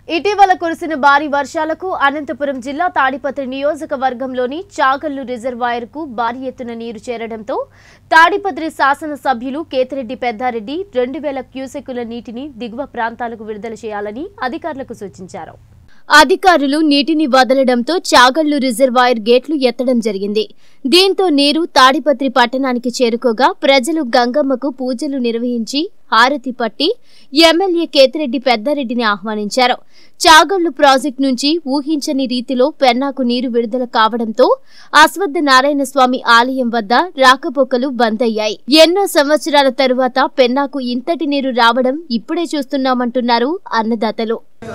ఇటీవల కురిసిన భారీ వర్షాలకు అనంతపురం జిల్లా తాడిపత్రి నియోజకవర్గంలోని చాగల్లు రిజర్వాయర్కు భారీ ఎత్తున నీరు చేరడంతో తాడిపత్రి శాసనసభ్యులు కేతిరెడ్డి పెద్దారెడ్డి రెండు వేల క్యూసెక్కుల నీటిని దిగువ ప్రాంతాలకు విడుదల చేయాలని అధికారులకు సూచించారు అధికారులు నీటిని వదలడంతో చాగళ్లు రిజర్వాయర్ గేట్లు ఎత్తడం జరిగింది దీంతో నీరు తాడిపత్రి పట్టణానికి చేరుకోగా ప్రజలు గంగమ్మకు పూజలు నిర్వహించి హారతి పట్టి ఎమ్మెల్యే కేతిరెడ్డి పెద్దారెడ్డిని ఆహ్వానించారు చాగళ్లు ప్రాజెక్టు నుంచి ఊహించని రీతిలో పెన్నాకు నీరు విడుదల కావడంతో అశ్వత్థ నారాయణ స్వామి ఆలయం వద్ద రాకపోకలు బంద్ అయ్యాయి ఎన్నో సంవత్సరాల తరువాత పెన్నాకు ఇంతటి నీరు రావడం ఇప్పుడే చూస్తున్నామంటున్నారు అన్నదాతలు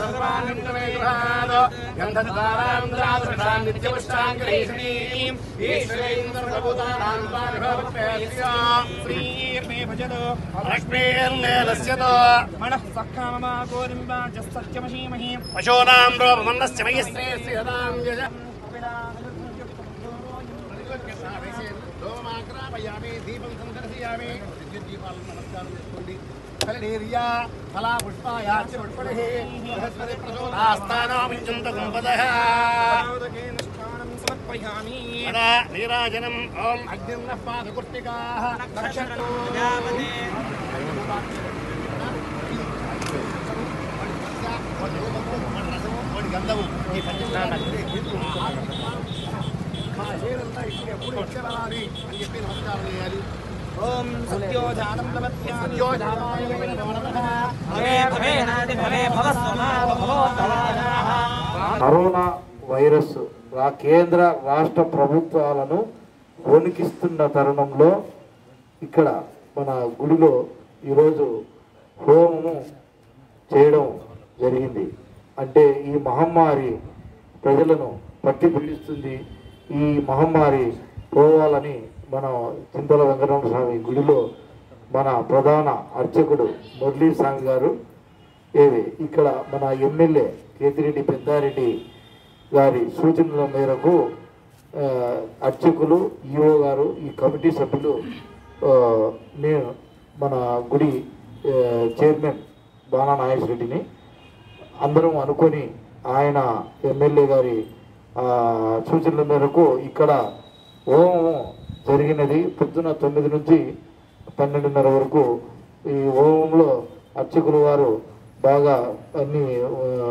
మనః సక్కామమా గోరింబాజస్తత్యమహీమహీ పశూనాం రూపమన్నస్య మయస్త్రే శ్రీహదాం యజ లోమాగ్రాపయామి దీపం సందర్శయామి విద్యుత్ దీపాలను నమస్కారం చేసుకోండి ఫలనీర్యా ఫలా పుష్పాయాచ పుష్పణి బృహస్పతి ప్రచోదాస్తానామించంత గుంపదః పాదకేన స్నానం సమర్పయామి తదా నీరాజనం ఓం అగ్నిర్నః పాదకుర్తికాః రక్షతు ప్రజాపతే వాడి గంధము ఈ పంచభూతాలు మా చేరంతా ఇక్కడ ఎప్పుడు వచ్చేవారి అని చెప్పి నమస్కారం చేయాలి ఓం సత్యోజాతం ప్రపత్యామి సత్యోజాతాయ నమః భవే భవేనాది భవే భవస్వమావ భవోత్తమానాః కరోనా వైరస్ రా కేంద్ర రాష్ట్ర ప్రభుత్వాలను వణికిస్తున్న తరుణంలో ఇక్కడ మన గుడిలో ఈరోజు హోమము చేయడం జరిగింది అంటే ఈ మహమ్మారి ప్రజలను పట్టి పీడిస్తుంది ఈ మహమ్మారి పోవాలని మన చింతల వెంకటరమణ స్వామి గుడిలో మన ప్రధాన అర్చకుడు మురళీ స్వామి గారు ఏది ఇక్కడ మన ఎమ్మెల్యే కేతిరెడ్డి పెద్దారెడ్డి గారి సూచనల మేరకు ఆ, అర్చకులు ఈఓ గారు ఈ కమిటీ సభ్యులు ఆ, నేను మన గుడి ఆ, చైర్మన్ బాణా నాగేశ్వర రెడ్డిని అందరం అనుకొని ఆయన ఎమ్మెల్యే గారి ఆ, సూచనల మేరకు ఇక్కడ హోమం జరిగినది పొద్దున తొమ్మిది నుంచి పన్నెండున్నర వరకు ఈ హోమంలో అర్చకులు వారు బాగా అన్ని ఆ,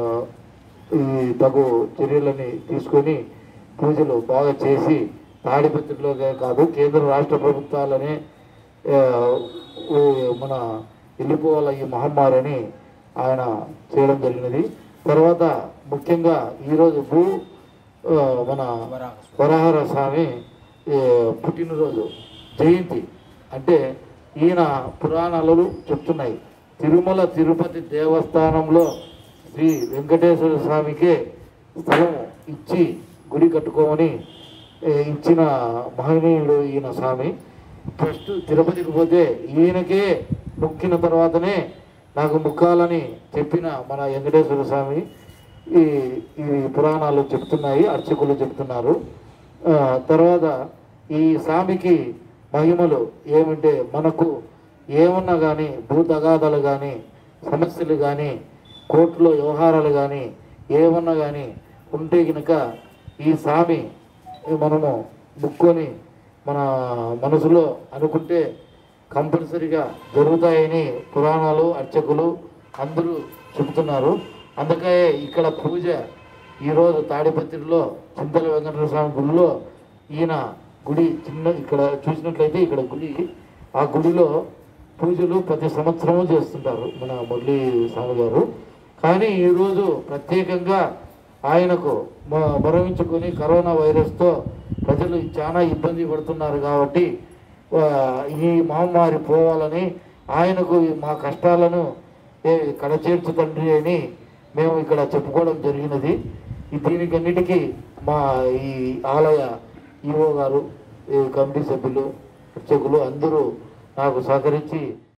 ఈ తగు చర్యలని తీసుకొని పూజలు బాగా చేసి తాడిపత్రిలోనే కాదు కేంద్ర రాష్ట్ర ప్రభుత్వాలనే ఆ, ఓ మన వెళ్ళిపోవాల ఈ మహమ్మారి అని ఆయన చేయడం జరిగినది తర్వాత ముఖ్యంగా ఈరోజు భూ ఆ, మన వరహర స్వామి ఏ, పుట్టినరోజు జయంతి అంటే ఈయన పురాణాలు చెప్తున్నాయి తిరుమల తిరుపతి దేవస్థానంలో శ్రీ వెంకటేశ్వర స్వామికే స్థలం ఇచ్చి గుడి కట్టుకోమని ఏ, ఇచ్చిన మహనీయుడు ఈయన స్వామి ఫస్ట్ తిరుపతికి పోతే ఈయనకే మొక్కిన తర్వాతనే నాకు ముక్కాలని చెప్పిన మన వెంకటేశ్వర స్వామి ఈ ఈ పురాణాలు చెప్తున్నాయి అర్చకులు చెప్తున్నారు ఆ, తర్వాత ఈ స్వామికి మహిమలు ఏమంటే మనకు ఏమన్నా కానీ భూతగాథలు కానీ సమస్యలు కానీ కోర్టులో వ్యవహారాలు కానీ ఏమన్నా కానీ ఉంటే కనుక ఈ స్వామి మనము ముక్కొని మన మనసులో అనుకుంటే కంపల్సరిగా జరుగుతాయని పురాణాలు అర్చకులు అందరూ చెబుతున్నారు అందుకే ఇక్కడ పూజ ఈరోజు తాడిపత్రిలో చింతల వెంకటేశ్వర స్వామి గుడిలో ఈయన గుడి చిన్న ఇక్కడ చూసినట్లయితే ఇక్కడ గుడి ఆ గుడిలో పూజలు ప్రతి సంవత్సరము చేస్తుంటారు మన మురళీ స్వామి గారు కానీ ఈరోజు ప్రత్యేకంగా ఆయనకు మ- మరణించుకొని కరోనా వైరస్తో ప్రజలు చాలా ఇబ్బంది పడుతున్నారు కాబట్టి ఆ, ఈ మహమ్మారి పోవాలని ఆయనకు ఈ మా కష్టాలను ఏ కడచేర్చు తండ్రి అని మేము ఇక్కడ చెప్పుకోవడం జరిగినది ఈ దీనికన్నిటికీ మా ఈ ఆలయ ఈఓ గారు ఈ కమిటీ సభ్యులు అర్చకులు అందరూ నాకు సహకరించి